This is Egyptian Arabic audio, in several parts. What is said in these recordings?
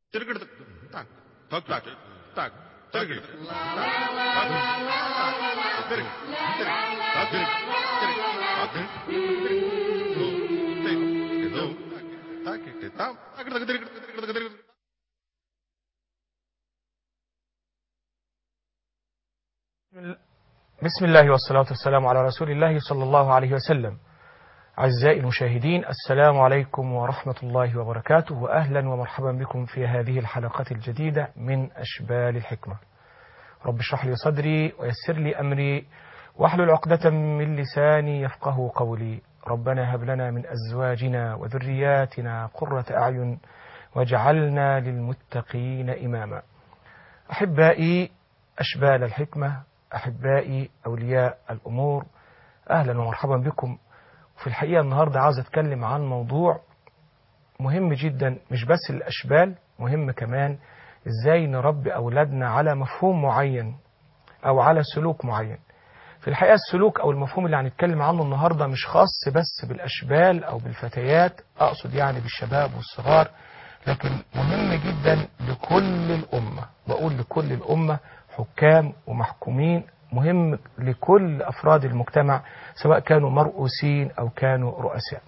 بسم الله والصلاة والسلام على رسول الله صلى الله عليه وسلم أعزائي المشاهدين السلام عليكم ورحمة الله وبركاته وأهلا ومرحبا بكم في هذه الحلقة الجديدة من أشبال الحكمة رب اشرح لي صدري ويسر لي أمري واحلل عقدة من لساني يفقه قولي ربنا هب لنا من أزواجنا وذرياتنا قرة أعين واجعلنا للمتقين إماما أحبائي أشبال الحكمة أحبائي أولياء الأمور أهلا ومرحبا بكم في الحقيقة النهاردة عاوز أتكلم عن موضوع مهم جدا مش بس الأشبال مهم كمان إزاي نربي أولادنا على مفهوم معين أو على سلوك معين في الحقيقة السلوك أو المفهوم اللي هنتكلم عنه النهاردة مش خاص بس بالأشبال أو بالفتيات أقصد يعني بالشباب والصغار لكن مهم جدا لكل الأمة بقول لكل الأمة حكام ومحكومين مهم لكل أفراد المجتمع سواء كانوا مرؤوسين أو كانوا رؤساء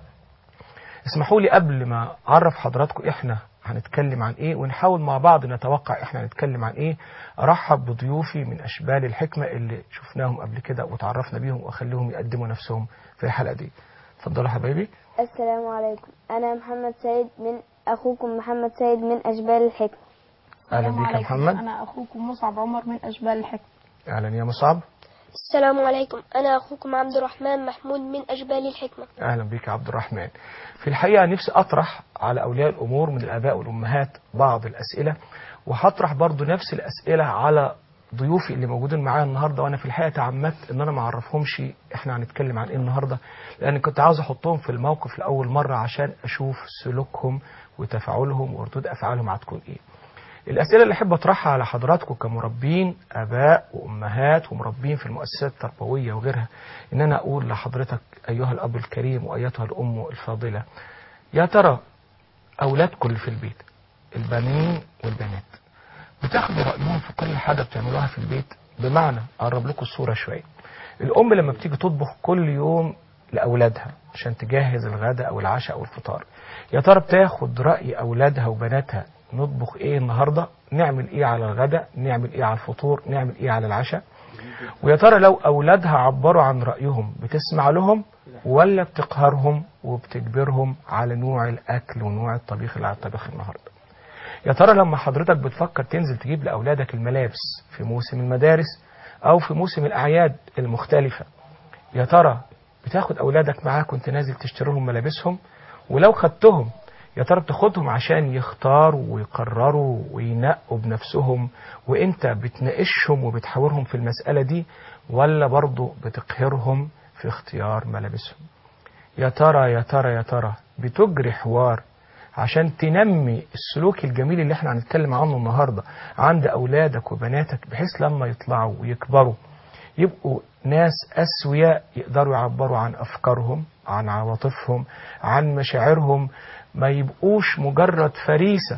اسمحوا لي قبل ما أعرف حضراتكم إحنا هنتكلم عن إيه ونحاول مع بعض نتوقع إحنا هنتكلم عن إيه أرحب بضيوفي من أشبال الحكمة اللي شفناهم قبل كده وتعرفنا بيهم وأخليهم يقدموا نفسهم في الحلقة دي اتفضلوا يا حبايبي السلام عليكم أنا محمد سيد من أخوكم محمد سيد من أشبال الحكمة أهلا السلام بيك يا عليكم. محمد أنا أخوكم مصعب عمر من أشبال الحكمة أهلا يا مصعب السلام عليكم أنا أخوكم عبد الرحمن محمود من أجبال الحكمة اهلا بيك يا عبد الرحمن. في الحقيقه نفسي اطرح على اولياء الامور من الاباء والامهات بعض الاسئله وهطرح برضو نفس الاسئله على ضيوفي اللي موجودين معايا النهارده وانا في الحقيقه تعمدت ان انا ما اعرفهمش احنا هنتكلم عن ايه النهارده لان كنت عاوز احطهم في الموقف لاول مره عشان اشوف سلوكهم وتفاعلهم وردود افعالهم هتكون ايه. الأسئلة اللي أحب أطرحها على حضراتكم كمربين آباء وأمهات ومربين في المؤسسات التربوية وغيرها إن أنا أقول لحضرتك أيها الأب الكريم وأيتها الأم الفاضلة يا ترى أولادكم اللي في البيت البنين والبنات بتاخدوا رأيهم في كل حاجة بتعملوها في البيت بمعنى أقرب لكم الصورة شوية الأم لما بتيجي تطبخ كل يوم لأولادها عشان تجهز الغداء أو العشاء أو الفطار يا ترى بتاخد رأي أولادها وبناتها نطبخ إيه النهاردة نعمل إيه على الغداء نعمل إيه على الفطور نعمل إيه على العشاء ويا ترى لو أولادها عبروا عن رأيهم بتسمع لهم ولا بتقهرهم وبتجبرهم على نوع الأكل ونوع الطبيخ اللي على الطبيخ النهاردة يا ترى لما حضرتك بتفكر تنزل تجيب لأولادك الملابس في موسم المدارس أو في موسم الأعياد المختلفة يا ترى بتاخد أولادك معاك وانت نازل تشتري لهم ملابسهم ولو خدتهم يا ترى بتاخدهم عشان يختاروا ويقرروا وينقوا بنفسهم وانت بتناقشهم وبتحاورهم في المسألة دي ولا برضه بتقهرهم في اختيار ملابسهم يا ترى يا ترى يا ترى بتجري حوار عشان تنمي السلوك الجميل اللي احنا هنتكلم عنه النهارده عند اولادك وبناتك بحيث لما يطلعوا ويكبروا يبقوا ناس أسوياء يقدروا يعبروا عن أفكارهم عن عواطفهم عن مشاعرهم ما يبقوش مجرد فريسة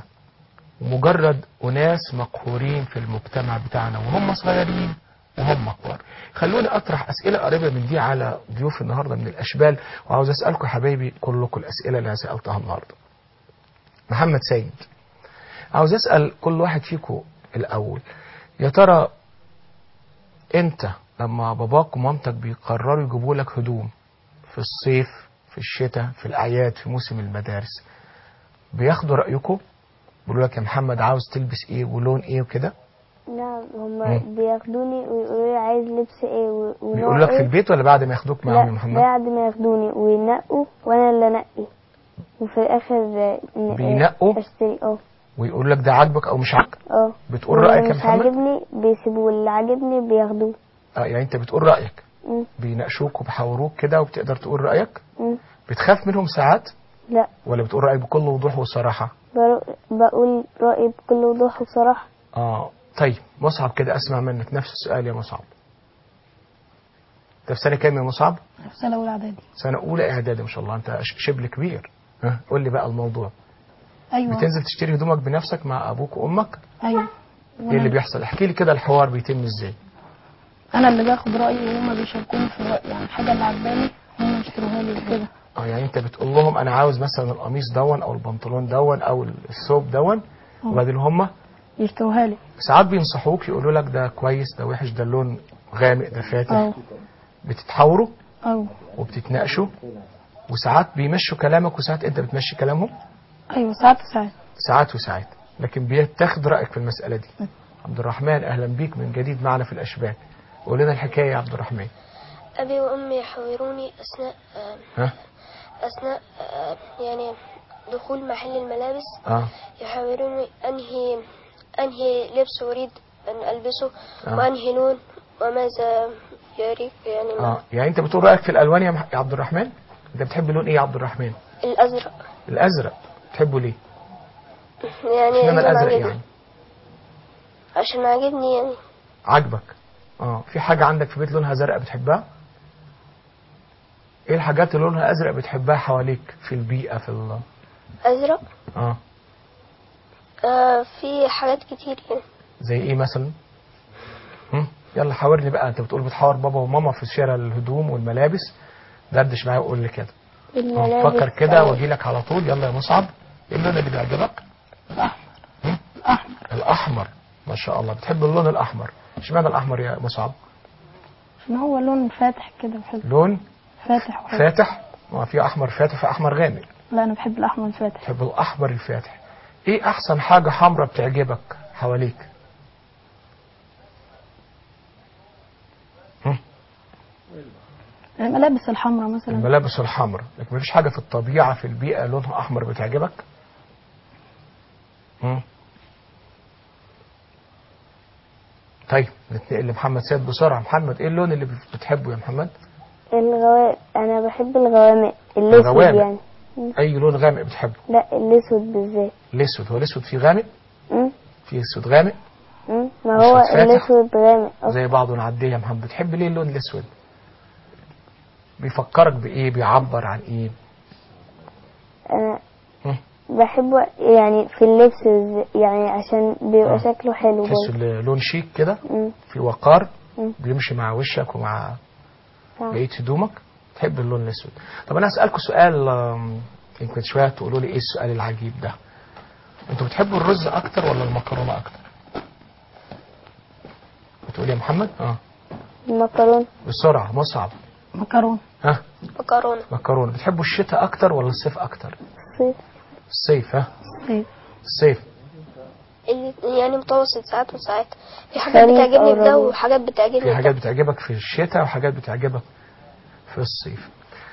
ومجرد أناس مقهورين في المجتمع بتاعنا وهم صغيرين وهم كبار خلوني أطرح أسئلة قريبة من دي على ضيوف النهاردة من الأشبال وعاوز أسألكم حبايبي كلكم الأسئلة اللي أنا سألتها النهاردة محمد سيد عاوز أسأل كل واحد فيكم الأول يا ترى أنت لما باباك ومامتك بيقرروا يجيبوا لك هدوم في الصيف في الشتاء في الأعياد في موسم المدارس بياخدوا رأيكم بيقولوا لك يا محمد عاوز تلبس ايه ولون ايه وكده نعم مم. هم بياخدوني ويقولوا لي عايز لبس ايه و- ونوع بيقولوا لك في إيه. البيت ولا بعد ما ياخدوك معاهم يا لا محمد بعد ما ياخدوني وينقوا وانا اللي انقي وفي الاخر آه، ن- بينقوا؟ اشتري اه ويقول لك ده عاجبك او مش عاجبك اه بتقول واللي رأيك يا مش محمد عاجبني بيسيبوه اللي عاجبني بياخدوه اه يعني انت بتقول رأيك مم. بيناقشوك وبيحاوروك كده وبتقدر تقول رأيك مم. بتخاف منهم ساعات لا ولا بتقول رأيك بكل وضوح وصراحة برو- بقول رأيي بكل وضوح وصراحة اه طيب مصعب كده اسمع منك نفس السؤال يا مصعب انت في سنة كام يا مصعب في سنة أولى إعدادي سنة أولى إعدادي ما شاء الله أنت ش- شبل كبير ها قول لي بقى الموضوع ايوه بتنزل تشتري هدومك بنفسك مع ابوك وامك ايوه ايه اللي بيحصل احكي لي كده الحوار بيتم ازاي انا اللي باخد رايي وهما بيشاركوني في الراي يعني الحاجه اللي عجباني هم يشتروها لي وكده اه يعني انت بتقول لهم انا عاوز مثلا القميص دون او البنطلون دون او الثوب دون وبعدين هم يشتروها لي ساعات بينصحوك يقولوا لك ده كويس ده وحش ده اللون غامق ده فاتح اه بتتحاوروا اه وبتتناقشوا وساعات بيمشوا كلامك وساعات انت بتمشي كلامهم ايوه ساعات وساعات ساعات وساعات لكن بيتاخد رايك في المساله دي عبد الرحمن اهلا بيك من جديد معنا في الاشبال قول لنا الحكايه يا عبد الرحمن أبي وأمي يحاوروني أثناء آه، ها أثناء آه، يعني دخول محل الملابس اه يحاوروني أنهي أنهي لبس أريد أن ألبسه آه. وأنهي لون وماذا يريد يعني اه يعني انت بتقول رايك في الالوان يا مح- يا عبد الرحمن انت بتحب لون ايه يا عبد الرحمن الأزرق الازرق بتحبه ليه يعني اشمعنى لون الازرق عاجبني. يعني عشان عاجبني يعني عاجبك اه في حاجه عندك في بيت لونها زرقاء بتحبها ايه الحاجات اللي لونها ازرق بتحبها حواليك في البيئه في ال... أزرق اه آه في حاجات كتير يعني زي ايه مثلا هم؟ يلا حاورني بقى انت بتقول بتحاور بابا وماما في شراء الهدوم والملابس دردش معايا وقول لي كده آه، الملابس فكر كده واجي لك على طول يلا يا مصعب ايه اللون اللي بيعجبك هم؟ احمر الاحمر ما شاء الله بتحب اللون الاحمر اشمعنى الاحمر يا مصعب عشان هو لون فاتح كده بحب لون فاتح وحلو فاتح ما في احمر فاتح في احمر غامق لا انا بحب الاحمر الفاتح تحب الاحمر الفاتح ايه احسن حاجه حمراء بتعجبك حواليك هم؟ الملابس الحمراء مثلا الملابس الحمراء لكن مفيش حاجه في الطبيعه في البيئه لونها احمر بتعجبك هم؟ طيب نتنقل لمحمد سيد بسرعه محمد ايه اللون اللي بتحبه يا محمد الغوامق انا بحب الغوامق الاسود الغوامق. يعني اي لون غامق بتحبه لا الاسود بالذات الاسود هو الاسود فيه غامق م? فيه اسود غامق م? ما هو أسود فاتح؟ الاسود غامق أصلاً. زي بعض ونعديه يا محمد بتحب ليه اللون الاسود بيفكرك بايه بيعبر عن ايه انا هم؟ بحبه يعني في اللبس بالذات، يعني عشان بيبقى آه. شكله حلو تحسه برضه لون شيك كده م. في وقار مم. بيمشي مع وشك ومع صح. بقيه هدومك تحب اللون الاسود طب انا هسالكم سؤال آم، يمكن شويه تقولوا لي ايه السؤال العجيب ده انتوا بتحبوا الرز اكتر ولا المكرونه اكتر بتقول يا محمد اه المكرونة بسرعه مصعب مكرونه ها مكرونة مكرونه بتحبوا الشتاء اكتر ولا الصيف اكتر صيف الصيف ها طيب الصيف اللي- يعني متوسط ساعات وساعات في حاجات خريف بتعجبني أو في ده ربيع. وحاجات بتعجبني في في حاجات ده بتعجبك في الشتاء وحاجات بتعجبك في الصيف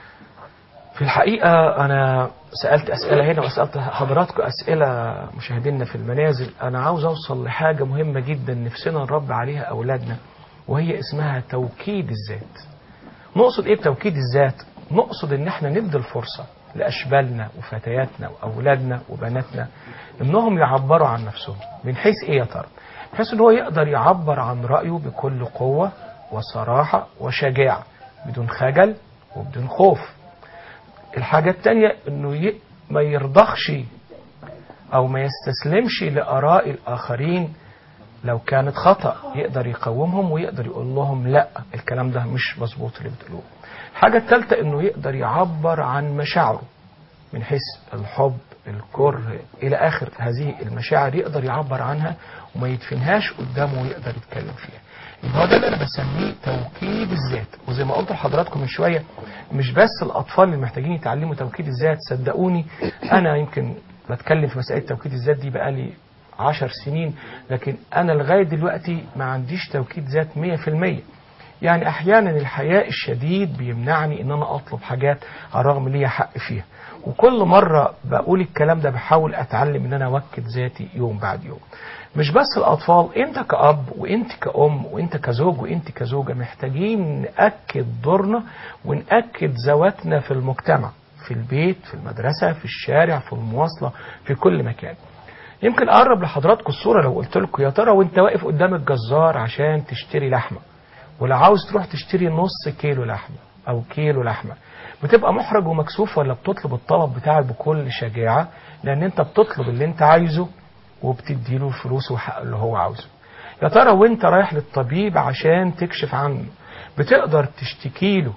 في الحقيقة أنا سألت أسئلة هنا وسألت حضراتكم أسئلة مشاهدينا في المنازل أنا عاوز أوصل لحاجة مهمة جدا نفسنا نربي عليها أولادنا وهي اسمها توكيد الذات نقصد إيه بتوكيد الذات؟ نقصد إن إحنا ندي الفرصة لأشبالنا وفتياتنا وأولادنا وبناتنا إنهم يعبروا عن نفسهم من حيث إيه يا ترى؟ بحيث إن هو يقدر يعبر عن رأيه بكل قوة وصراحة وشجاعة بدون خجل وبدون خوف الحاجة التانية انه ي... ما يرضخش او ما يستسلمش لآراء الآخرين لو كانت خطأ يقدر يقومهم ويقدر يقول لهم لا الكلام ده مش مظبوط اللي بتقولوه الحاجة الثالثة انه يقدر يعبر عن مشاعره من حيث الحب الكره إلى آخر هذه المشاعر يقدر يعبر عنها وما يدفنهاش قدامه ويقدر يتكلم فيها يبقى هو ده اللي انا بسميه توكيد الذات وزي ما قلت لحضراتكم من شويه مش بس الاطفال اللي محتاجين يتعلموا توكيد الذات صدقوني انا يمكن بتكلم في مساله توكيد الذات دي بقالي عشر سنين لكن انا لغايه دلوقتي ما عنديش توكيد ذات 100% يعني احيانا الحياء الشديد بيمنعني ان انا اطلب حاجات على الرغم ليا حق فيها وكل مره بقول الكلام ده بحاول اتعلم ان انا اوكد ذاتي يوم بعد يوم مش بس الاطفال انت كاب وانت كأم وانت كزوج وانت كزوجه محتاجين ناكد دورنا وناكد ذواتنا في المجتمع في البيت في المدرسه في الشارع في المواصله في كل مكان يمكن اقرب لحضراتكم الصوره لو قلت لكم يا ترى وانت واقف قدام الجزار عشان تشتري لحمه ولو عاوز تروح تشتري نص كيلو لحمه او كيلو لحمه بتبقى محرج ومكسوف ولا بتطلب الطلب بتاعك بكل شجاعة لأن أنت بتطلب اللي أنت عايزه وبتديله الفلوس وحق اللي هو عاوزه يا ترى وانت رايح للطبيب عشان تكشف عنه بتقدر تشتكيله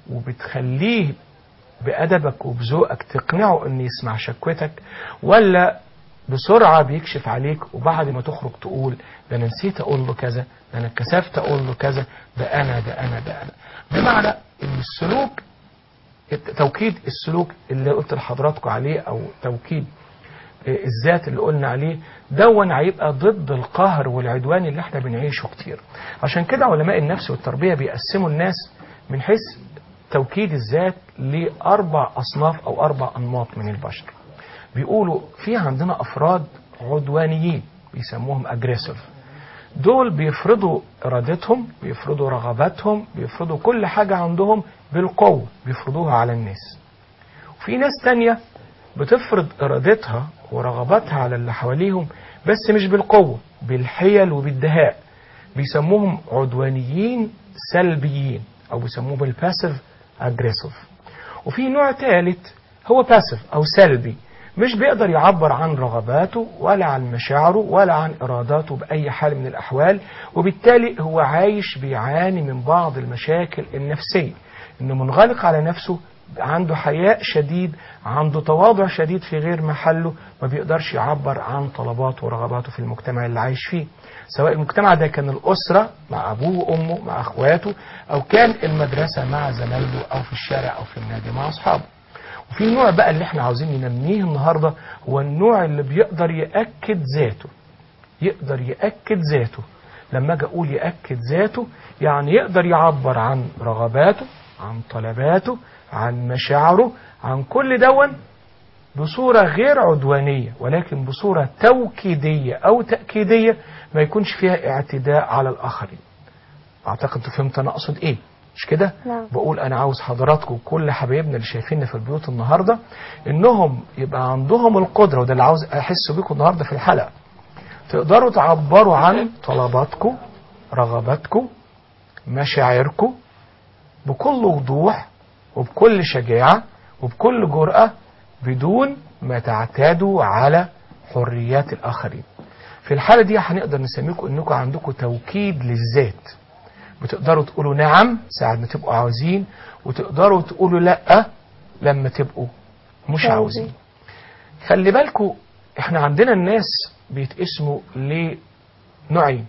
وبتخليه بأدبك وبذوقك تقنعه ان يسمع شكوتك ولا بسرعة بيكشف عليك وبعد ما تخرج تقول ده انا نسيت اقول له كذا ده انا اتكسفت اقول له كذا ده انا ده انا ده انا بمعنى ان السلوك توكيد السلوك اللي قلت لحضراتكم عليه او توكيد الذات اللي قلنا عليه دون هيبقى ضد القهر والعدوان اللي احنا بنعيشه كتير عشان كده علماء النفس والتربية بيقسموا الناس من حيث توكيد الذات لأربع أصناف أو أربع أنماط من البشر بيقولوا في عندنا أفراد عدوانيين بيسموهم أجريسيف دول بيفرضوا إرادتهم بيفرضوا رغباتهم بيفرضوا كل حاجة عندهم بالقوة بيفرضوها على الناس وفي ناس تانية بتفرض إرادتها ورغباتها على اللي حواليهم بس مش بالقوة بالحيل وبالدهاء بيسموهم عدوانيين سلبيين أو بيسموه بالباسيف أجريسيف وفي نوع ثالث هو باسيف أو سلبي مش بيقدر يعبر عن رغباته ولا عن مشاعره ولا عن إراداته بأي حال من الأحوال وبالتالي هو عايش بيعاني من بعض المشاكل النفسية إنه منغلق على نفسه عنده حياء شديد عنده تواضع شديد في غير محله ما بيقدرش يعبر عن طلباته ورغباته في المجتمع اللي عايش فيه سواء المجتمع ده كان الأسرة مع أبوه وأمه مع أخواته أو كان المدرسة مع زمايله أو في الشارع أو في النادي مع أصحابه وفي النوع بقى اللي احنا عاوزين ننميه النهاردة هو النوع اللي بيقدر يأكد ذاته يقدر يأكد ذاته لما اجي اقول يأكد ذاته يعني يقدر يعبر عن رغباته عن طلباته عن مشاعره عن كل دون بصورة غير عدوانية ولكن بصورة توكيدية أو تأكيدية ما يكونش فيها اعتداء على الآخرين أعتقد فهمت أنا أقصد إيه مش كده نعم. بقول أنا عاوز حضراتكم كل حبايبنا اللي شايفيننا في البيوت النهاردة إنهم يبقى عندهم القدرة وده اللي عاوز أحس بيكم النهاردة في الحلقة تقدروا تعبروا عن طلباتكم رغباتكم مشاعركم بكل وضوح وبكل شجاعة وبكل جرأة بدون ما تعتادوا على حريات الآخرين في الحالة دي هنقدر نسميكم انكم عندكم توكيد للذات بتقدروا تقولوا نعم ساعة ما تبقوا عاوزين وتقدروا تقولوا لا لما تبقوا مش عاوزين. عاوزين خلي بالكم احنا عندنا الناس بيتقسموا لنوعين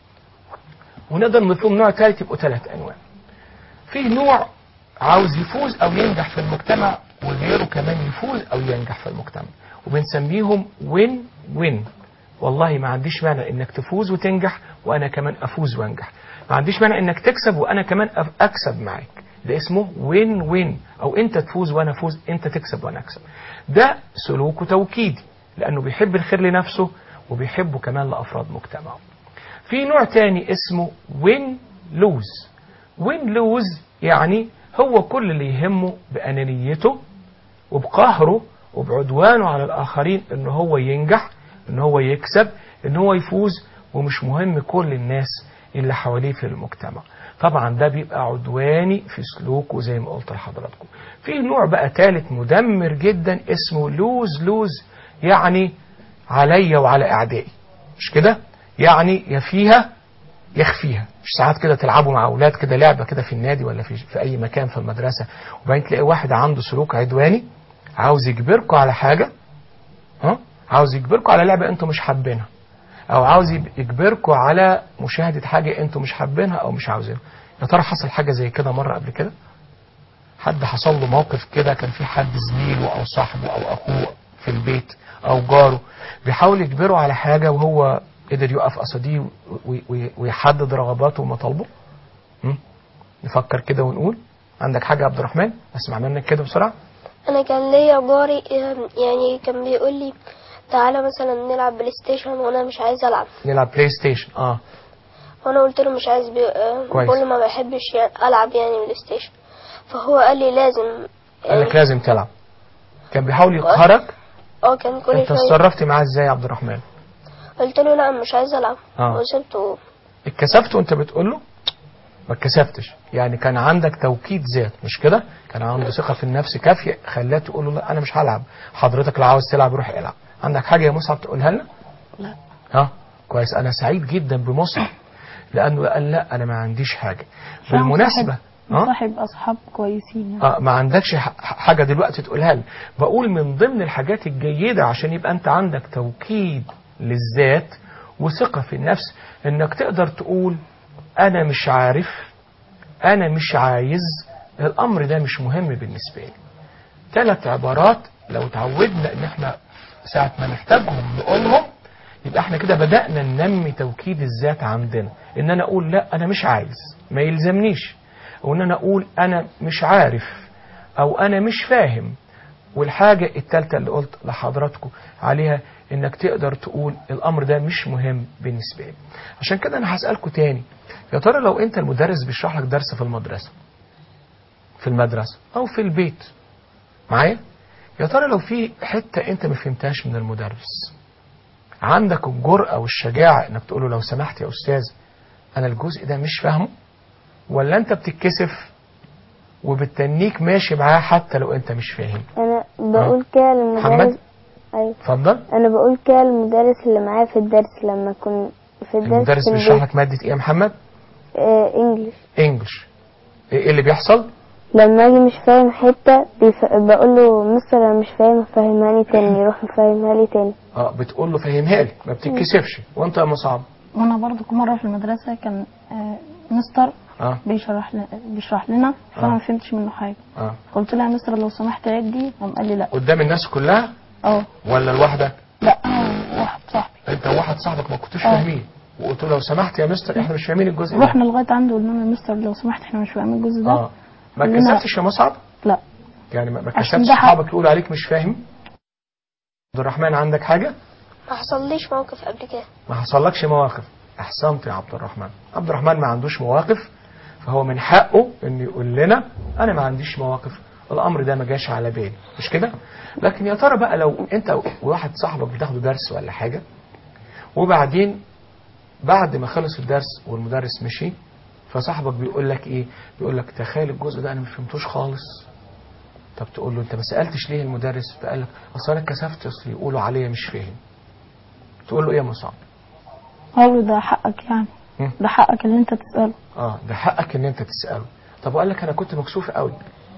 ونقدر نضيف لهم نوع ثالث يبقوا ثلاث انواع فيه نوع عاوز يفوز او ينجح في المجتمع وغيره كمان يفوز او ينجح في المجتمع وبنسميهم وين وين والله ما عنديش مانع انك تفوز وتنجح وانا كمان افوز وانجح ما عنديش مانع انك تكسب وانا كمان أف- اكسب معاك ده اسمه وين وين او انت تفوز وانا افوز انت تكسب وانا اكسب ده سلوكه توكيدي لانه بيحب الخير لنفسه وبيحبه كمان لافراد مجتمعه في نوع تاني اسمه وين لوز وين لوز يعني هو كل اللي يهمه بأنانيته وبقهره وبعدوانه على الآخرين إن هو ينجح إن هو يكسب إن هو يفوز ومش مهم كل الناس اللي حواليه في المجتمع طبعا ده بيبقى عدواني في سلوكه زي ما قلت لحضراتكم في نوع بقى ثالث مدمر جدا اسمه لوز لوز يعني عليا وعلى اعدائي مش كده يعني يا فيها يخفيها مش ساعات كده تلعبوا مع اولاد كده لعبه كده في النادي ولا في في اي مكان في المدرسه وبعدين تلاقي واحد عنده سلوك عدواني عاوز يجبركم على حاجه ها عاوز يجبركم على لعبه انتم مش حابينها او عاوز يب- يجبركم على مشاهده حاجه انتم مش حابينها او مش عاوزينها يا ترى حصل حاجه زي كده مره قبل كده حد حصل له موقف كده كان في حد زميله او صاحبه او اخوه في البيت او جاره بيحاول يجبره على حاجه وهو قدر يقف قصاديه وي- وي- ويحدد رغباته ومطالبه م? نفكر كده ونقول عندك حاجه يا عبد الرحمن اسمع منك كده بسرعه انا كان ليا جاري آم، يعني كان بيقول لي تعالى مثلا نلعب بلاي ستيشن وانا مش عايز العب نلعب بلاي ستيشن اه وانا قلت له مش عايز بي... آه، كويس. بقول له ما بحبش يعني العب يعني بلاي ستيشن فهو قال لي لازم قال لك لازم تلعب كان بيحاول يقهرك اه كان كل انت شويه اتصرفت معاه ازاي يا عبد الرحمن قلت له لا مش عايز العب آه. وسبته اتكسفت وانت بتقول له ما اتكسفتش يعني كان عندك توكيد ذات مش كده كان عنده ثقه في النفس كافيه خلاه تقول له لا انا مش هلعب حضرتك لو عاوز تلعب روح العب عندك حاجه يا مصعب تقولها لنا لا ها كويس انا سعيد جدا بمصعب لانه قال لا انا ما عنديش حاجه بالمناسبه ها صاحب اصحاب كويسين يعني. اه ما عندكش ح- حاجه دلوقتي تقولها لي بقول من ضمن الحاجات الجيده عشان يبقى انت عندك توكيد للذات وثقه في النفس انك تقدر تقول انا مش عارف انا مش عايز الامر ده مش مهم بالنسبه لي ثلاث عبارات لو تعودنا ان احنا ساعه ما نحتاجهم نقولهم يبقى احنا كده بدأنا ننمي توكيد الذات عندنا ان انا اقول لا انا مش عايز ما يلزمنيش او ان انا اقول انا مش عارف او انا مش فاهم والحاجة التالتة اللي قلت لحضراتكم عليها انك تقدر تقول الامر ده مش مهم بالنسبة لي عشان كده انا هسألكم تاني يا ترى لو انت المدرس بيشرح لك درس في المدرسة في المدرسة او في البيت معايا يا ترى لو في حتة انت ما فهمتهاش من المدرس عندك الجرأة والشجاعة انك تقول له لو سمحت يا استاذ انا الجزء ده مش فاهمه ولا انت بتتكسف وبتتنيك ماشي معاه حتى لو انت مش فاهم انا بقول كده للمدرس محمد ايوه اتفضل انا بقول كده للمدرس اللي معايا في الدرس لما كنت في الدرس المدرس في بيشرح البيت لك مادة ايه يا محمد آه انجلش انجلش ايه اللي بيحصل لما اجي مش فاهم حته بيف... بقول له مستر انا مش فاهم فهمها لي تاني يروح مفهمها لي تاني اه بتقول له فهمها لي ما بتتكسفش وانت يا مصعب وانا برضو مرة في المدرسة كان آه، مستر اه بيشرح لنا بيشرح لنا فانا آه. ما فهمتش منه حاجة اه قلت له يا مستر لو سمحت عدي قام قال لي لا قدام الناس كلها اه ولا لوحدك لا انا وواحد صاحبي انت وواحد صاحبك ما كنتوش آه. فاهمين وقلت له لو سمحت يا مستر احنا مش فاهمين الجزء ده رحنا لغاية عنده قلنا له يا مستر لو سمحت احنا مش فاهمين الجزء ده اه ما قال لنا- اتكسفتش يا مصعب لا يعني ما ما عشان كسبتش ده حق. صحابك يقولوا عليك مش فاهم عبد الرحمن عندك حاجة ما حصليش موقف قبل كده ما حصلكش مواقف احسنت يا عبد الرحمن عبد الرحمن ما عندوش مواقف فهو من حقه انه يقول لنا انا ما عنديش مواقف الامر ده ما جاش على بالي مش كده لكن يا ترى بقى لو انت وواحد صاحبك بتاخدوا درس ولا حاجه وبعدين بعد ما خلص الدرس والمدرس مشي فصاحبك بيقول لك ايه بيقول لك تخيل الجزء ده انا ما فهمتوش خالص طب تقول له انت ما سالتش ليه المدرس فقال لك اصل انا اتكسفت اصل يقولوا عليا مش فاهم تقول له ايه يا مصعب قال له ده حقك يعني مم. ده حقك اللي انت تسأله اه ده حقك ان انت تساله طب وقال لك انا كنت مكسوف قوي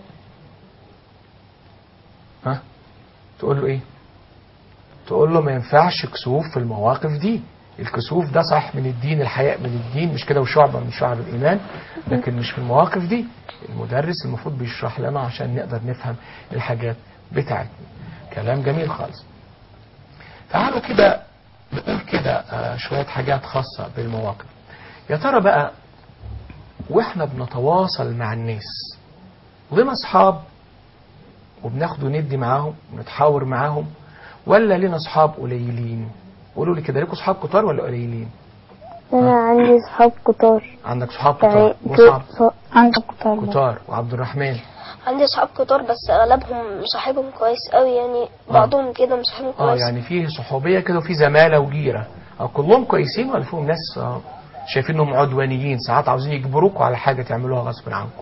ها تقول له ايه تقول له ما ينفعش كسوف في المواقف دي الكسوف ده صح من الدين الحياء من الدين مش كده وشعبة من شعب الإيمان لكن مش في المواقف دي المدرس المفروض بيشرح لنا عشان نقدر نفهم الحاجات بتاعتنا كلام جميل خالص تعالوا كده نقول كده آه، شوية حاجات خاصة بالمواقف يا ترى بقى واحنا بنتواصل مع الناس لنا اصحاب وبناخد وندي معاهم ونتحاور معاهم ولا لنا اصحاب قليلين قولوا لي كده ليكوا اصحاب كتار ولا قليلين انا عندي صحاب كتار عندك صحاب يعني كتار مصعب ك- عندك كتار برضه. كتار وعبد الرحمن عندي اصحاب كتار بس اغلبهم مصاحبهم كويس قوي يعني بعضهم كده مصاحبهم اه كويس يعني فيه صحوبيه كده وفي زماله وجيره اه كلهم كويسين ولا فيهم ناس آه، شايفين انهم عدوانيين ساعات عاوزين يجبروكوا على حاجه تعملوها غصب عنكم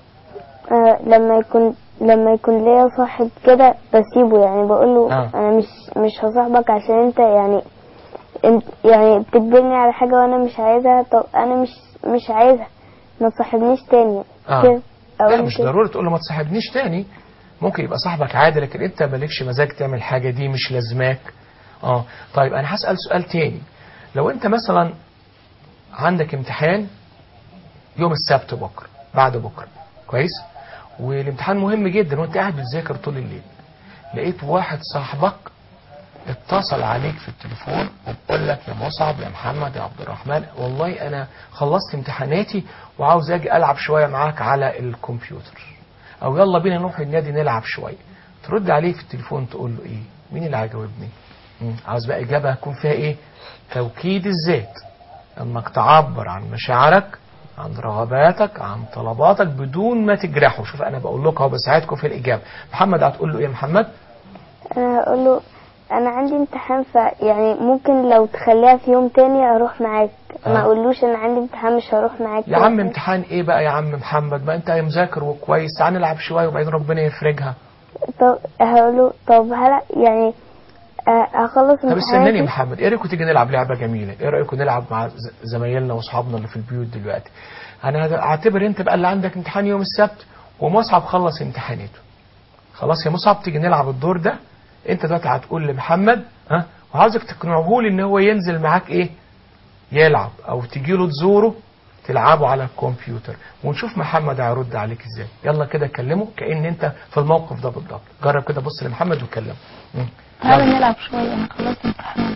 آه لما يكون لما يكون ليا صاحب كده بسيبه يعني بقول له آه. انا مش مش هصاحبك عشان انت يعني انت يعني بتجبرني على حاجه وانا مش عايزها طب انا مش مش عايزها ما تصاحبنيش تاني آه. كده لا أقول مش كده. ضروري تقول له ما تصاحبنيش تاني ممكن يبقى صاحبك عادي لكن انت مالكش مزاج تعمل حاجه دي مش لازماك اه طيب انا هسال سؤال تاني لو انت مثلا عندك امتحان يوم السبت بكره بعد بكره كويس والامتحان مهم جدا وانت قاعد بتذاكر طول الليل لقيت واحد صاحبك اتصل عليك في التليفون وبقول لك يا مصعب يا محمد يا عبد الرحمن والله انا خلصت امتحاناتي وعاوز اجي العب شويه معاك على الكمبيوتر او يلا بينا نروح النادي نلعب شويه ترد عليه في التليفون تقول له ايه مين اللي هيجاوبني مم. عاوز بقى اجابه هتكون فيها ايه توكيد الذات انك تعبر عن مشاعرك عن رغباتك عن طلباتك بدون ما تجرحه شوف انا بقول لكم اهو بساعدكم في الاجابه محمد هتقول له ايه يا محمد انا هقول له انا عندي امتحان ف يعني ممكن لو تخليها في يوم تاني اروح معاك آه. ما اقولوش انا عندي امتحان مش هروح معاك يا عم امتحان ايه بقى يا عم محمد ما انت مذاكر وكويس تعال نلعب شويه وبعدين ربنا يفرجها طب هقوله طب هلا يعني آه، هخلص طب استناني يا امتحاناتي محمد ايه رايكم تيجي نلعب لعبه جميله ايه رايكم نلعب مع ز- زمايلنا واصحابنا اللي في البيوت دلوقتي انا اعتبر انت بقى اللي عندك امتحان يوم السبت ومصعب خلص امتحاناته خلاص يا مصعب تيجي نلعب الدور ده انت دلوقتي هتقول لمحمد ها وعاوزك تقنعه لي ان هو ينزل معاك ايه يلعب او تجي له تزوره تلعبوا على الكمبيوتر ونشوف محمد هيرد عليك ازاي يلا كده كلمه كأن انت في الموقف ده بالضبط جرب كده بص لمحمد وكلمه مم. تعالى نلعب شوية أنا خلصت امتحانات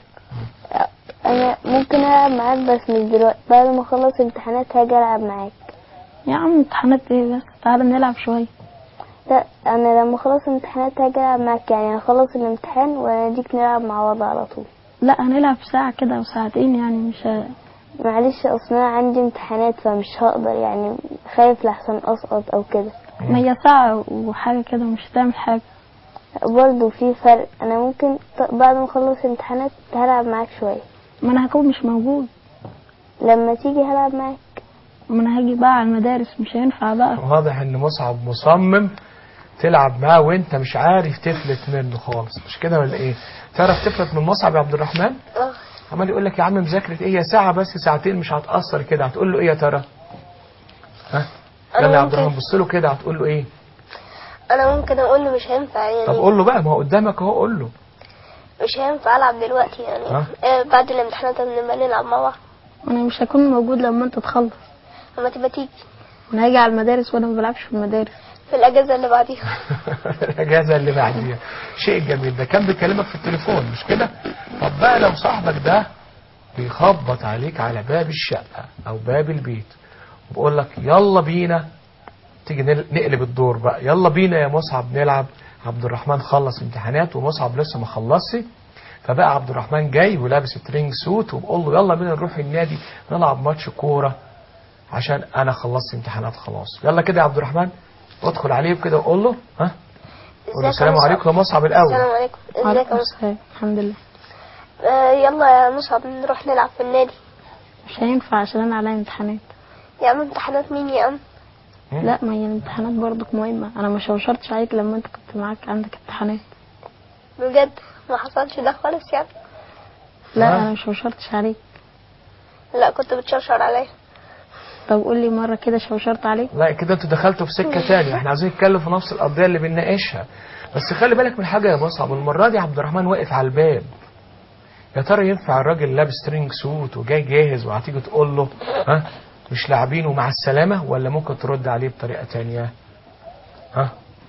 انا ممكن العب معاك بس مش دلوقتي بعد ما اخلص امتحانات هاجي العب معاك يا عم امتحانات ايه بس تعالى نلعب شوية لا انا لما اخلص امتحانات هاجي العب معاك يعني هخلص الامتحان واناديك نلعب مع بعض على طول لا هنلعب ساعة كده أو ساعتين يعني مش ه... معلش اصلا أنا عندي امتحانات فمش هقدر يعني خايف لحسن اسقط او كده ما هي ساعة وحاجة كده مش هتعمل حاجة برضه في فرق انا ممكن ط- بعد ما اخلص امتحانات هلعب معاك شويه ما أنا هكون مش موجود لما تيجي هلعب معاك ما أنا هاجي بقى على المدارس مش هينفع بقى واضح ان مصعب مصمم تلعب معاه وانت مش عارف تفلت منه خالص مش كده ولا ايه تعرف تفلت من مصعب يا عبد الرحمن اه عمال يقول لك يا عم مذاكره ايه يا ساعه بس ساعتين مش هتاثر كده هتقول له ايه يا ترى ها أنا يلا يا عبد ممكن- الرحمن بص له كده هتقول له ايه انا ممكن اقول له مش هينفع يعني طب قول له بقى ما هو قدامك اهو قول له مش هينفع العب دلوقتي يعني ها؟ آه بعد الامتحانات نبقى نلعب مع بعض أنا مش هكون موجود لما أنت تخلص لما تبقى تيجي أنا هاجي على المدارس وأنا ما بلعبش في المدارس في الاجازه اللي بعديها الاجازه اللي بعديها شيء جميل ده كان بيكلمك في التليفون مش كده طب بقى لو صاحبك ده بيخبط عليك على باب الشقه او باب البيت وبيقول لك يلا بينا تيجي نل- نقلب الدور بقى يلا بينا يا مصعب نلعب عبد الرحمن خلص امتحانات ومصعب لسه ما خلصش فبقى عبد الرحمن جاي ولابس الترينج سوت وبقول له يلا بينا نروح النادي نلعب ماتش كوره عشان انا خلصت امتحانات خلاص يلا كده يا عبد الرحمن ادخل عليه كده وقول له ها قول له ازيك يا السلام مصعب؟ عليكم يا مصعب الاول السلام عليكم ازيك وعليكم يا مصعب السلام الحمد لله آه يلا يا مصعب نروح نلعب في النادي مش هينفع عشان أنا عليا امتحانات يا عم امتحانات مين يا عم مم. لا ما هي الامتحانات برضك مهمة أنا ما شوشرتش عليك لما أنت كنت معاك عندك امتحانات بجد ما حصلش ده خالص يعني لا ها؟ أنا ما شوشرتش عليك لا كنت بتشرشر عليا طب قول لي مرة كده شوشرت عليك لا كده انتوا دخلتوا في سكه تانية احنا عايزين نتكلم في نفس القضيه اللي بنناقشها بس خلي بالك من حاجه يا مصعب المره دي عبد الرحمن واقف على الباب يا ترى ينفع الراجل لابس ترينج سوت وجاي جاهز وهتيجي تقول له ها مش لاعبين ومع السلامه ولا ممكن ترد عليه بطريقه تانية ها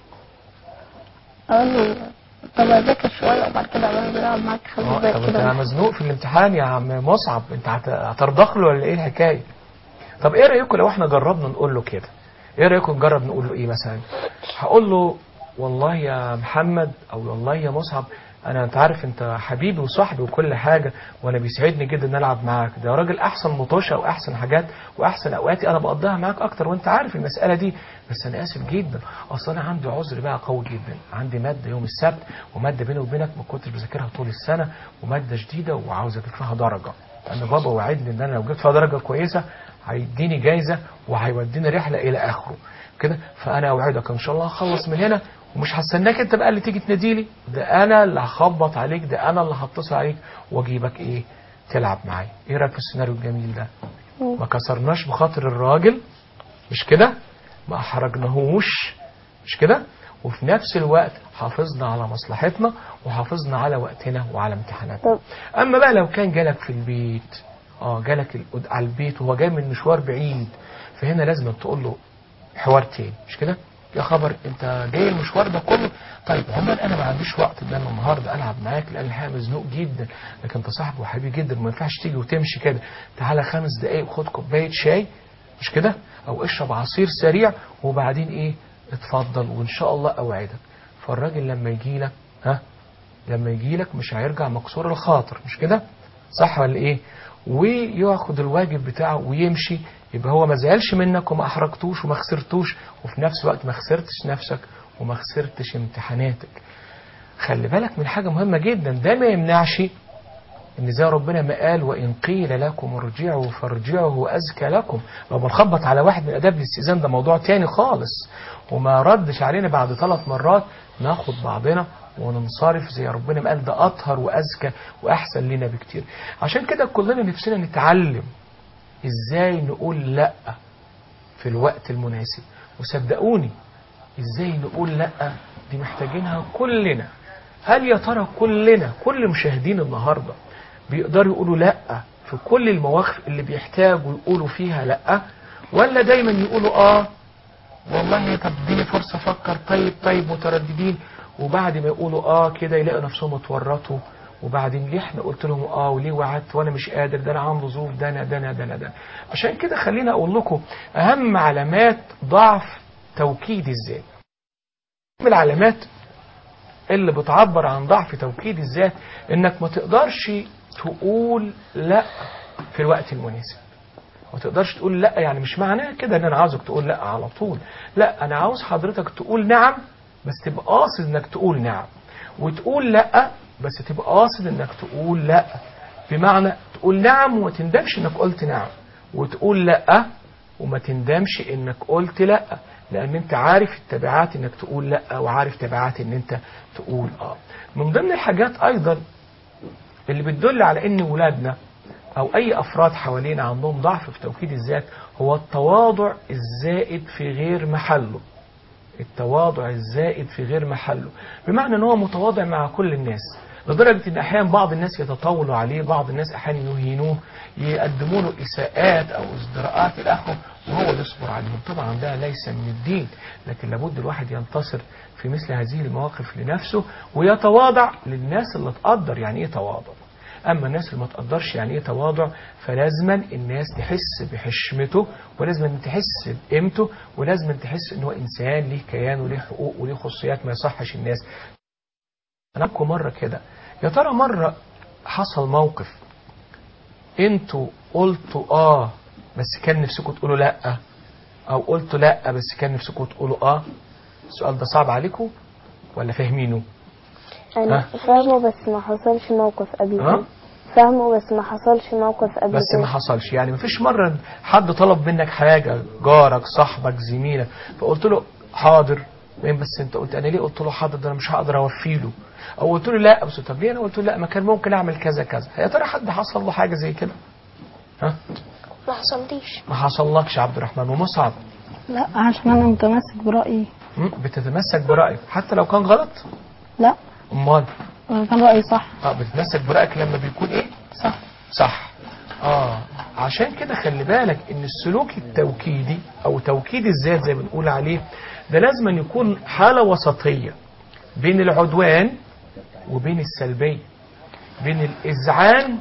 أقول له طب أذاكر شوية وبعد كده أبقى أنزل أقعد معاك خمس اه، دقايق طب انت كده مزنوق في الامتحان يا عم مصعب انت هت- هترضخ له ولا ايه الحكايه طب ايه رايكم لو احنا جربنا نقول له كده ايه رايكم نجرب نقول له ايه مثلا هقول له والله يا محمد او والله يا مصعب انا انت عارف انت حبيبي وصاحبي وكل حاجه وانا بيسعدني جدا ان العب معاك ده يا راجل احسن مطوشه واحسن حاجات واحسن اوقاتي انا بقضيها معاك اكتر وانت عارف المساله دي بس انا اسف جدا اصل انا عندي عذر بقى قوي جدا عندي ماده يوم السبت وماده بيني وبينك ما كنتش بذاكرها طول السنه وماده جديده وعاوز اجيب فيها درجه انا بابا وعدني ان انا لو جبت فيها درجه كويسه هيديني جايزه وهيوديني رحله الى اخره كده فانا اوعدك ان شاء الله هخلص من هنا ومش هستناك انت بقى اللي تيجي تناديلي ده انا اللي هخبط عليك ده انا اللي هتصل عليك واجيبك ايه تلعب معايا ايه رايك في السيناريو الجميل ده ما كسرناش بخاطر الراجل مش كده ما احرجناهوش مش كده وفي نفس الوقت حافظنا على مصلحتنا وحافظنا على وقتنا وعلى امتحاناتنا طب اما بقى لو كان جالك في البيت اه جالك ال- على البيت وهو جاي من مشوار بعيد فهنا لازم تقول له حوار تاني مش كده يا خبر انت جاي المشوار ده كله طيب عمر انا ما عنديش وقت ان انا النهارده العب معاك لان الحقيقه مزنوق جدا لكن انت صاحبي وحبيبي جدا ما ينفعش تيجي وتمشي كده تعالى خمس دقايق وخد كوبايه شاي مش كده او اشرب عصير سريع وبعدين ايه اتفضل وان شاء الله اوعدك فالراجل لما يجي لك ها لما يجي لك مش هيرجع مكسور الخاطر مش كده صح ولا ايه وياخد الواجب بتاعه ويمشي يبقى هو ما زعلش منك وما احرجتوش وما خسرتوش وفي نفس الوقت ما خسرتش نفسك وما خسرتش امتحاناتك خلي بالك من حاجة مهمة جدا ده ما يمنعش ان زي ربنا ما قال وان قيل لكم ارجعوا فارجعوا وازكى لكم لو بنخبط على واحد من اداب الاستئذان ده موضوع تاني خالص وما ردش علينا بعد ثلاث مرات ناخد بعضنا وننصرف زي ربنا ما قال ده اطهر وازكى واحسن لنا بكتير عشان كده كلنا نفسنا نتعلم ازاي نقول لا في الوقت المناسب وصدقوني ازاي نقول لا دي محتاجينها كلنا هل يا ترى كلنا كل مشاهدين النهارده بيقدروا يقولوا لا في كل المواقف اللي بيحتاجوا يقولوا فيها لا ولا دايما يقولوا اه والله طب اديني فرصه افكر طيب طيب مترددين وبعد ما يقولوا اه كده يلاقوا نفسهم اتورطوا وبعدين ليه احنا قلت لهم اه وليه وعدت وانا مش قادر ده انا عامل ظروف ده انا ده انا ده انا ده عشان كده خليني اقول لكم اهم علامات ضعف توكيد الذات من العلامات اللي بتعبر عن ضعف توكيد الذات انك ما تقدرش تقول لا في الوقت المناسب ما تقدرش تقول لا يعني مش معناه كده ان انا عاوزك تقول لا على طول لا انا عاوز حضرتك تقول نعم بس تبقى قاصد انك تقول نعم وتقول لا بس تبقى قاصد انك تقول لا بمعنى تقول نعم وما تندمش انك قلت نعم وتقول لا وما تندمش انك قلت لا لان انت عارف التبعات انك تقول لا وعارف تبعات ان انت تقول اه من ضمن الحاجات ايضا اللي بتدل على ان ولادنا او اي افراد حوالينا عندهم ضعف في توكيد الذات هو التواضع الزائد في غير محله التواضع الزائد في غير محله بمعنى ان هو متواضع مع كل الناس لدرجة ان احيانا بعض الناس يتطاولوا عليه بعض الناس احيانا يهينوه يقدموا له اساءات او ازدراءات الى اخره وهو يصبر عليهم طبعا ده ليس من الدين لكن لابد الواحد ينتصر في مثل هذه المواقف لنفسه ويتواضع للناس اللي تقدر يعني ايه تواضع اما الناس اللي ما تقدرش يعني ايه تواضع فلازما الناس تحس بحشمته ولازم تحس بقيمته ولازم تحس ان هو انسان ليه كيان وليه حقوق وليه خصوصيات ما يصحش الناس انا لكم مره كده يا ترى مره حصل موقف انتوا قلتوا اه بس كان نفسكم تقولوا لا او قلتوا لا بس كان نفسكم تقولوا اه السؤال ده صعب عليكم ولا فاهمينه انا ها؟ فاهمه بس ما حصلش موقف قبل ها؟ كده فاهمه بس ما حصلش موقف قبل بس ما كده حصلش يعني مفيش مرة حد طلب منك حاجة جارك صاحبك زميلك فقلت له حاضر وين بس انت قلت انا ليه قلت له حاضر ده انا مش هقدر اوفي له او قلت له لا بس طب ليه انا قلت له لا ما كان ممكن اعمل كذا كذا يا ترى حد حصل له حاجة زي كده ها ما حصليش ما حصلكش يا عبد الرحمن ومصعب لا عشان انا متمسك برأيي م? بتتمسك برأيك حتى لو كان غلط لا امال كان رأيي صح اه بتتمسك برأيك لما بيكون ايه صح صح اه عشان كده خلي بالك ان السلوك التوكيدي او توكيد الذات زي ما بنقول عليه ده لازم أن يكون حالة وسطية بين العدوان وبين السلبية بين الإذعان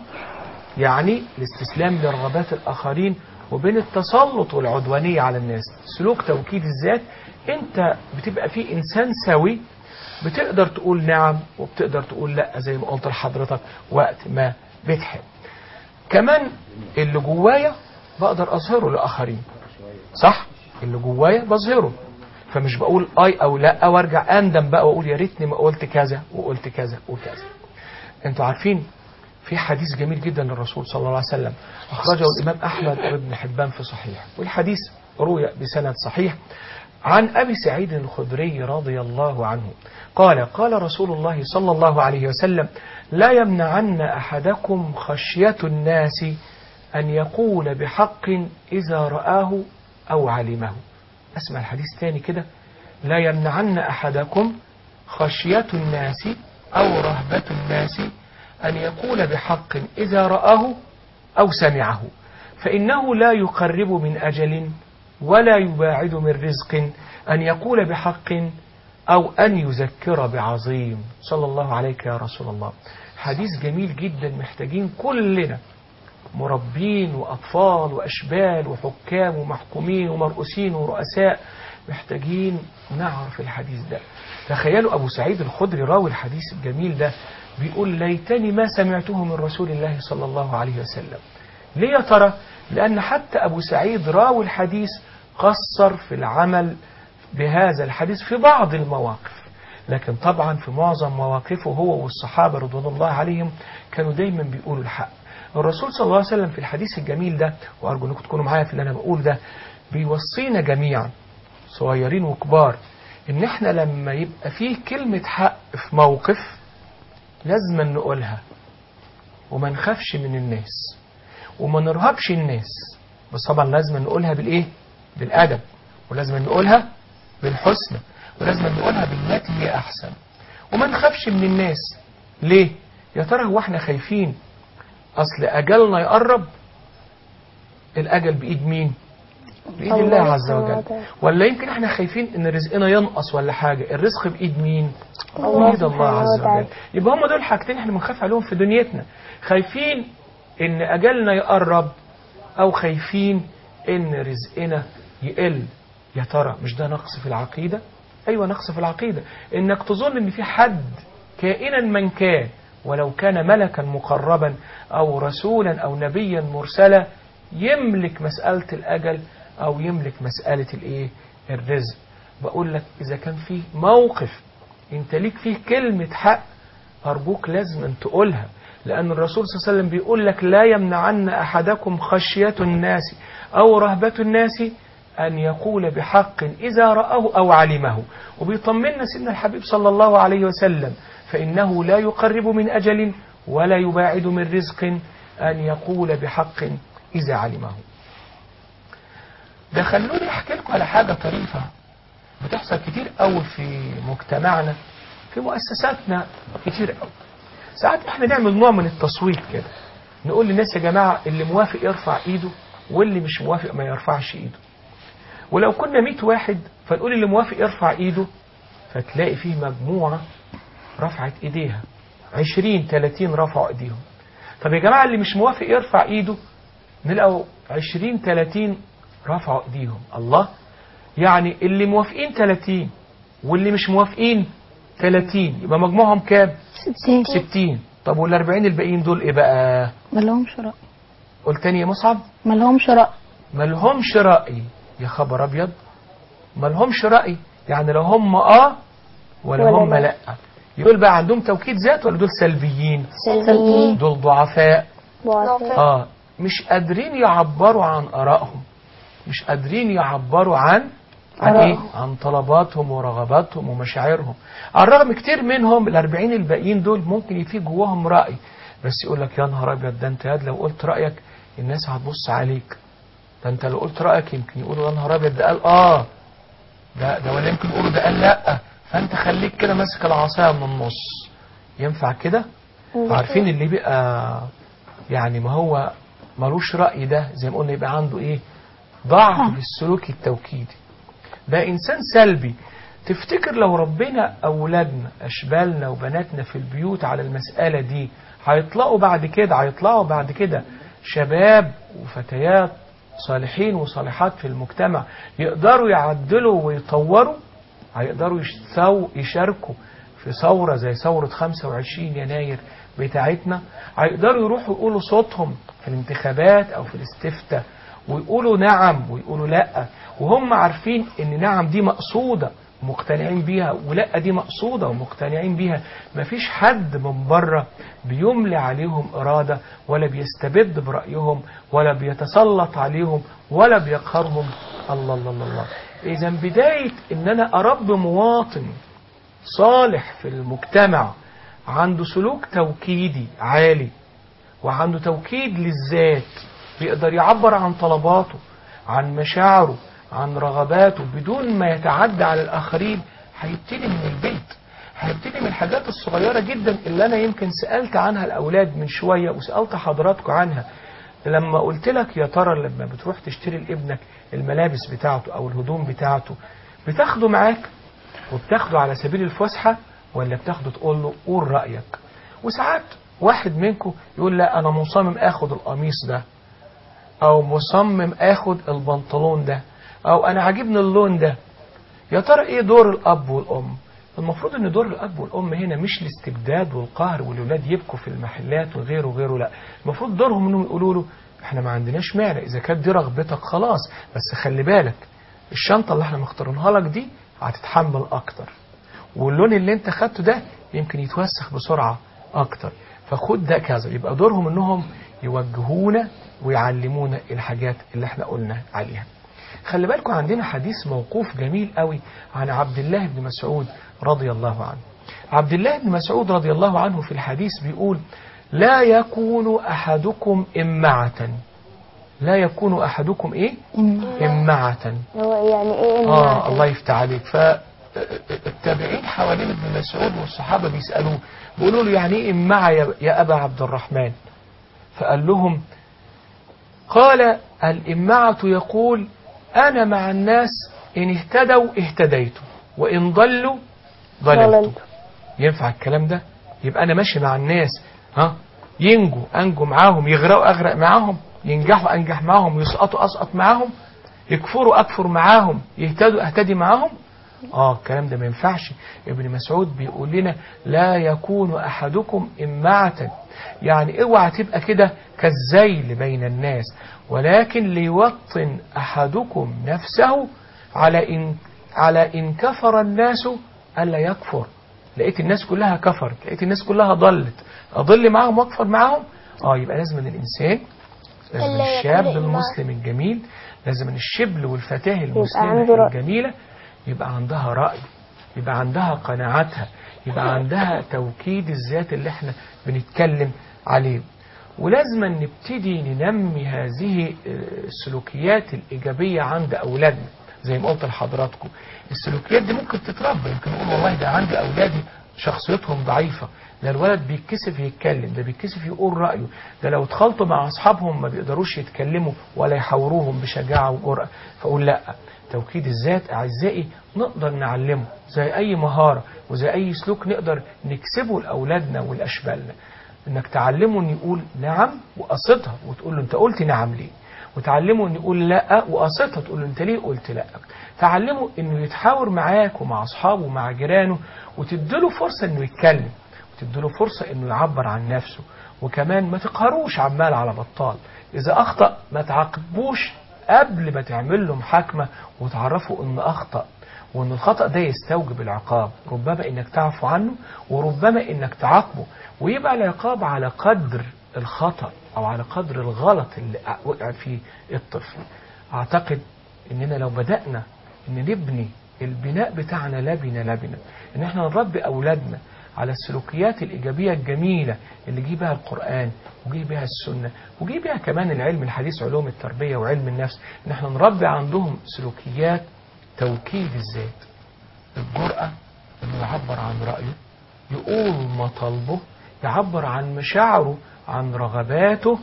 يعني الاستسلام لرغبات الآخرين وبين التسلط والعدوانية على الناس سلوك توكيد الذات انت بتبقى فيه انسان سوي بتقدر تقول نعم وبتقدر تقول لا زي ما قلت لحضرتك وقت ما بتحب كمان اللي جوايا بقدر اظهره لاخرين صح اللي جوايا بظهره فمش بقول اي او لا وارجع اندم بقى واقول يا ريتني ما قلت كذا وقلت كذا وكذا انتوا عارفين في حديث جميل جدا للرسول صلى الله عليه وسلم اخرجه الامام احمد وابن حبان في صحيح والحديث روي بسند صحيح عن ابي سعيد الخدري رضي الله عنه قال قال رسول الله صلى الله عليه وسلم لا يمنعن احدكم خشيه الناس ان يقول بحق اذا راه او علمه اسمع الحديث تاني كده لا يمنعن احدكم خشيه الناس او رهبه الناس أن يقول بحق إذا رآه أو سمعه فإنه لا يقرب من أجل ولا يباعد من رزق أن يقول بحق أو أن يذكر بعظيم صلى الله عليك يا رسول الله حديث جميل جدا محتاجين كلنا مربين وأطفال وأشبال وحكام ومحكومين ومرؤوسين ورؤساء محتاجين نعرف الحديث ده تخيلوا أبو سعيد الخدري راوي الحديث الجميل ده بيقول ليتني ما سمعته من رسول الله صلى الله عليه وسلم ليه يا ترى لأن حتى أبو سعيد راوي الحديث قصر في العمل بهذا الحديث في بعض المواقف لكن طبعا في معظم مواقفه هو والصحابة رضوان الله عليهم كانوا دايما بيقولوا الحق الرسول صلى الله عليه وسلم في الحديث الجميل ده وأرجو أنكم تكونوا معايا في اللي أنا بقول ده بيوصينا جميعا صغيرين وكبار إن إحنا لما يبقى فيه كلمة حق في موقف لازم نقولها وما نخافش من الناس وما نرهبش الناس بس طبعا لازم نقولها بالايه بالادب ولازم نقولها بالحسنى ولازم نقولها بالتي هي احسن وما نخافش من الناس ليه يا ترى هو احنا خايفين اصل اجلنا يقرب الاجل بايد مين بايد الله الله عز سبحانه وجل وتعالى. ولا يمكن احنا خايفين ان رزقنا ينقص ولا حاجه الرزق بايد مين الله بايد الله سبحانه عز وتعالى. وجل يبقى هم دول حاجتين احنا بنخاف عليهم في دنيتنا خايفين ان اجلنا يقرب او خايفين ان رزقنا يقل يا ترى مش ده نقص في العقيده ايوه نقص في العقيده انك تظن ان في حد كائنا من كان ولو كان ملكا مقربا او رسولا او نبيا مرسلا يملك مساله الاجل او يملك مساله الايه الرزق بقول لك اذا كان فيه موقف انت ليك فيه كلمه حق أرجوك لازم أن تقولها لأن الرسول صلى الله عليه وسلم بيقول لك لا يمنعن أحدكم خشية الناس أو رهبة الناس أن يقول بحق إذا رآه أو علمه وبيطمنا سيدنا الحبيب صلى الله عليه وسلم فإنه لا يقرب من أجل ولا يباعد من رزق أن يقول بحق إذا علمه ده خلوني أحكي لكم على حاجة طريفة بتحصل كتير قوي في مجتمعنا في مؤسساتنا كتير قوي ساعات احنا نعمل نوع من التصويت كده نقول للناس يا جماعة اللي موافق يرفع ايده واللي مش موافق ما يرفعش ايده ولو كنا 100 واحد فنقول اللي موافق يرفع ايده فتلاقي فيه مجموعة رفعت ايديها 20 30 رفعوا ايديهم طب يا جماعة اللي مش موافق يرفع ايده نلاقوا 20 30 رفعوا ايديهم الله يعني اللي موافقين 30 واللي مش موافقين 30 يبقى مجموعهم كام؟ ستين 60 طب وال 40 الباقيين دول ايه بقى؟ ما لهمش رأي قلت تاني يا مصعب؟ ما لهمش رأي ما لهمش رأي يا خبر ابيض ما لهمش رأي يعني لو هم اه ولا, ولا هم لا. لا دول بقى عندهم توكيد ذات ولا دول سلبيين؟ سلبيين دول ضعفاء ضعفاء اه مش قادرين يعبروا عن آرائهم مش قادرين يعبروا عن عن ايه؟ عن طلباتهم ورغباتهم ومشاعرهم على الرغم كتير منهم الأربعين الباقيين دول ممكن يفي جواهم رأي بس يقول لك يا نهار أبيض ده أنت ياد لو قلت رأيك الناس هتبص عليك ده أنت لو قلت رأيك يمكن يقولوا يا نهار أبيض ده قال آه ده ده ولا يمكن يقولوا ده قال لأ فأنت خليك كده ماسك العصاية من النص ينفع كده؟ عارفين اللي بيبقى يعني ما هو ملوش رأي ده زي ما قلنا يبقى عنده ايه ضعف في السلوك التوكيدي ده انسان سلبي تفتكر لو ربنا اولادنا اشبالنا وبناتنا في البيوت على المسألة دي هيطلعوا بعد كده هيطلعوا بعد كده شباب وفتيات صالحين وصالحات في المجتمع يقدروا يعدلوا ويطوروا هيقدروا يشتو- يشاركوا في ثورة زي ثورة 25 يناير بتاعتنا هيقدروا يروحوا يقولوا صوتهم في الانتخابات أو في الاستفتاء ويقولوا نعم ويقولوا لا وهم عارفين ان نعم دي مقصودة ومقتنعين بيها ولا دي مقصودة ومقتنعين بيها مفيش حد من بره بيملي عليهم إرادة ولا بيستبد برأيهم ولا بيتسلط عليهم ولا بيقهرهم الله الله الله, الله. إذا بداية إن أنا أربي مواطن صالح في المجتمع عنده سلوك توكيدي عالي وعنده توكيد للذات بيقدر يعبر عن طلباته عن مشاعره عن رغباته بدون ما يتعدى على الآخرين هيبتدي من البيت هيبتدي من الحاجات الصغيرة جدا اللي أنا يمكن سألت عنها الأولاد من شوية وسألت حضراتكم عنها لما قلت لك يا ترى لما بتروح تشتري لابنك الملابس بتاعته أو الهدوم بتاعته بتاخده معاك وبتاخده على سبيل الفسحة ولا بتاخده تقول له قول رأيك وساعات واحد منكم يقول لا أنا مصمم آخد القميص ده أو مصمم آخد البنطلون ده أو أنا عاجبني اللون ده يا ترى إيه دور الأب والأم المفروض ان دور الاب والام هنا مش الاستبداد والقهر والولاد يبكوا في المحلات وغيره وغيره لا المفروض دورهم انهم يقولوا له احنا ما عندناش مانع اذا كانت دي رغبتك خلاص بس خلي بالك الشنطه اللي احنا مختارينها لك دي هتتحمل اكتر واللون اللي انت خدته ده يمكن يتوسخ بسرعة اكتر فخد ده كذا يبقى دورهم انهم يوجهونا ويعلمونا الحاجات اللي احنا قلنا عليها خلي بالكم عندنا حديث موقوف جميل قوي عن عبد الله بن مسعود رضي الله عنه عبد الله بن مسعود رضي الله عنه في الحديث بيقول لا يكون أحدكم إمعة لا يكون أحدكم إيه إمعة هو يعني ايه آه إمعة؟ الله يفتح عليك فالتابعين حوالين ابن مسعود والصحابة بيسألوه بيقولوا له يعني إيه إمعة يا- يا أبا عبد الرحمن فقال لهم قال الإمعة يقول أنا مع الناس إن اهتدوا اهتديت وإن ضلوا ضللت ضللت. ينفع الكلام ده يبقى أنا ماشي مع الناس ها ينجوا أنجو معاهم يغرقوا أغرق معاهم ينجحوا أنجح معاهم يسقطوا أسقط معاهم يكفروا أكفر معاهم يهتدوا أهتدي معاهم آه الكلام ده ما ينفعش ابن مسعود بيقول لنا لا يكون أحدكم إمعة يعني اوعى تبقى كده كالزيل بين الناس ولكن ليوطن أحدكم نفسه على إن على إن كفر الناس ألا يكفر لقيت الناس كلها كفرت لقيت الناس كلها ضلت أضل معاهم وأكفر معاهم آه يبقى لازم أن الإنسان لازم ألا الشاب يكون إمعة. المسلم الجميل لازم أن الشبل والفتاة المسلمة عنده رأي. الجميلة يبقى عندها رأي يبقى عندها قناعاتها يبقى عندها توكيد الذات اللي احنا بنتكلم عليه ولازم نبتدي ننمي هذه السلوكيات الإيجابية عند أولادنا زي ما قلت لحضراتكم السلوكيات دي ممكن تتربى يمكن نقول والله ده عندي أولادي شخصيتهم ضعيفة ده الولد بيتكسف يتكلم ده بيتكسف يقول رأيه ده لو اتخلطوا مع أصحابهم ما بيقدروش يتكلموا ولا يحاوروهم بشجاعة وجرأة فأقول لأ توكيد الذات أعزائي نقدر نعلمه زي أي مهارة وزي أي سلوك نقدر نكسبه لأولادنا ولأشبالنا إنك تعلمه إن يقول نعم وقصدها وتقول له أنت قلت نعم ليه وتعلمه إن يقول لا وقصدها تقول له أنت ليه قلت لا تعلمه إنه يتحاور معاك ومع أصحابه ومع جيرانه وتديله فرصة إنه يتكلم وتديله فرصة إنه يعبر عن نفسه وكمان ما تقهروش عمال على بطال إذا أخطأ ما تعاقبوش قبل ما تعمل له محاكمة وتعرفه إن أخطأ وإن الخطأ ده يستوجب العقاب ربما إنك تعفو عنه وربما إنك تعاقبه ويبقى العقاب على قدر الخطأ أو على قدر الغلط اللي وقع فيه الطفل أعتقد إننا لو بدأنا إن نبني البناء بتاعنا لبنة لبنة إن إحنا نربي أولادنا على السلوكيات الإيجابية الجميلة اللي جه بها القرآن وجه بها السنة وجه بها كمان العلم الحديث علوم التربية وعلم النفس إن إحنا نربي عندهم سلوكيات توكيد الذات الجرأة إنه يعبر عن رأيه يقول مطالبه يعبر عن مشاعره عن رغباته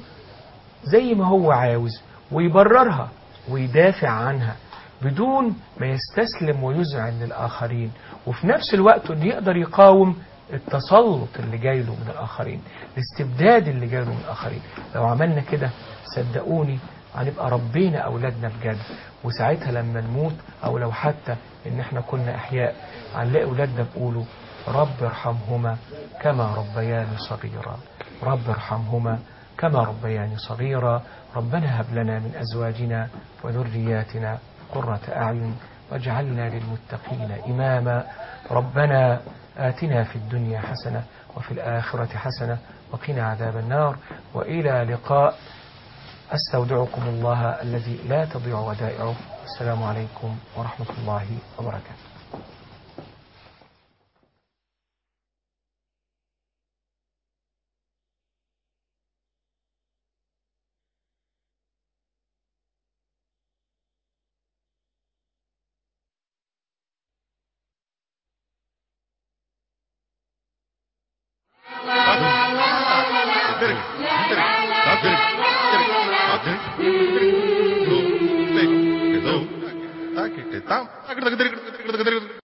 زي ما هو عاوز ويبررها ويدافع عنها بدون ما يستسلم ويذعن للآخرين وفي نفس الوقت انه يقدر يقاوم التسلط اللي جاي له من الآخرين الاستبداد اللي جاي له من الآخرين لو عملنا كده صدقوني هنبقى ربينا أولادنا بجد وساعتها لما نموت أو لو حتى إن إحنا كنا أحياء هنلاقي أولادنا بيقولوا رب ارحمهما كما ربياني صغيرا رب ارحمهما كما ربياني صغيرا ربنا هب لنا من أزواجنا وذرياتنا قرة أعين واجعلنا للمتقين إماما ربنا آتنا في الدنيا حسنة وفي الآخرة حسنة وقنا عذاب النار وإلى لقاء أستودعكم الله الذي لا تضيع ودائعه السلام عليكم ورحمة الله وبركاته Tá, que tal?